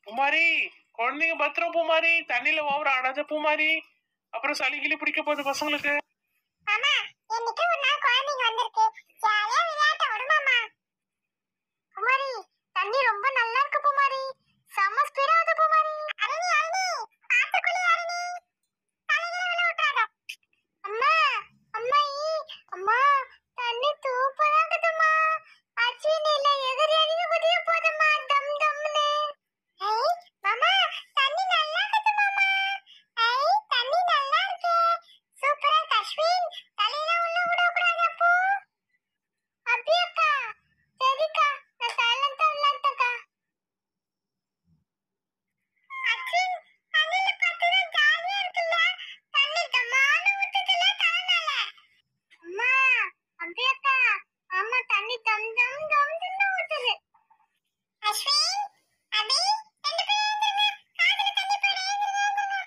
பூமாரி குழந்தைங்க பத்திரம் பூமாரி தண்ணியில ஓவர அடைஞ்ச பூமாரி அப்புறம் சளி கிளி பிடிக்க போகுது பசங்களுக்கு மாமா இன்னைக்கு ஒரு நாள் குழந்தைங்க வந்திருக்கு ஜாலியா விளையாட்ட விடுமாமா குமாரி தண்ணி ரொம்ப நல்லா இருக்கு குமாரி செம்ம ஸ்பீடா வருது குமாரி அரணி அரணி பாத்து குளி அரணி தலையில விழ விட்டுறாத அம்மா அம்மா ஈ அம்மா தண்ணி சூப்பரா இருக்குதும்மா அச்சின் இல்ல எகிரி எகிரி குதிய போதும்மா தம் தம்னு ஐ மாமா தண்ணி நல்லா இருக்குது மாமா ஐ தண்ணி நல்லா இருக்கே சூப்பரா கஷ்மீர் தலையில உள்ள விடக்கூடாது அப்போ அப்படியாக்கா சரிக்கா நான் சைலண்டா விளையாட்டக்கா அச்சின் தண்ணியில பார்த்தா ஜாலியா இருக்குல்ல தண்ணி தம்மால ஊத்துதுல தலைமையில அம்மா அப்படியாக்கா அம்மா தண்ணி தம் தம் தம் தம் ஊத்துது அஸ்வின் அபி ரெண்டு பேரும் எழுந்திருங்க. காதுல தண்ணி போட எழுந்திருங்க.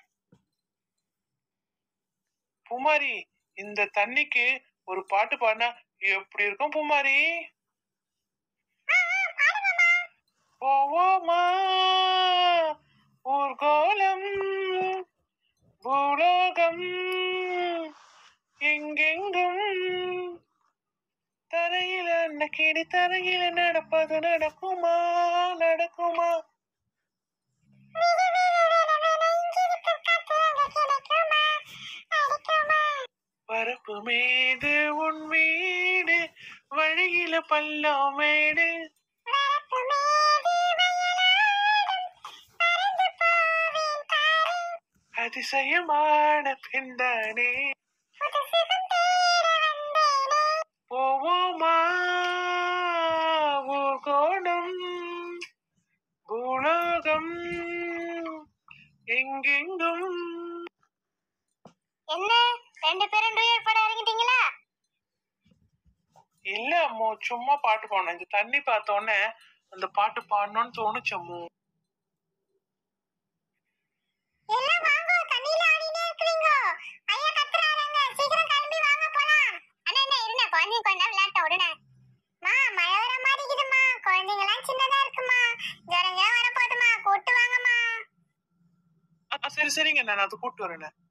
பூமாரி இந்த தண்ணிக்கு ஒரு பாட்டு பாடினா எப்படி இருக்கும் பூமாரி ஆ, ஆ, பாரு மாமா. போவோமா ஊர்கோலம் பூலோகம் எங்கெங்கும் தரையில நக்கிடி தரையில நடப்பது நடக்குமா நடக்குமா வீடு, வீடு, வீடு, வீடு, இங்கிருக்கு காத்து அங்க கிடைக்குமா? அடிக்குமா? பரப்பு மேடு உன் வீடு வழியில பள்ளம் மேடு வரப்பு மீது வயலாடும் பறந்து போவேன் பாரு. அதிசயமான பெண்தானே புது சுகம் தேட வந்தேனே. போவோமா ஊர்கோணம் பூலோகம் எங்கெங்கும் என்ன ரெண்டு பேரும் டூயட் பாட இறங்கிட்டீங்களா இல்ல அம்மோ சும்மா பாட்டு பாடணும் இந்த தண்ணி பார்த்த உடனே அந்த பாட்டு பாடணும்னு தோணுச்சு அம்மு எல்லாம் வாங்க தண்ணியில ஆடினே இருக்கிறீங்க ஐயா கத்துறாங்க சீக்கிரம் கிளம்பி வாங்க போலாம் அண்ணா என்ன இருங்க குழந்தைங்க கொஞ்ச நேரம் விளையாட்ட விடுனே மா மழை வர மாதிரி இருக்குதுமா குழந்தைங்களாம் சின்னதா இருக்குமா ஜரங்க வர போதுமா கூட்டு வாங்கம்மா ஆ, சரி சரிங்க நான் அதை கூட்டு வரேன்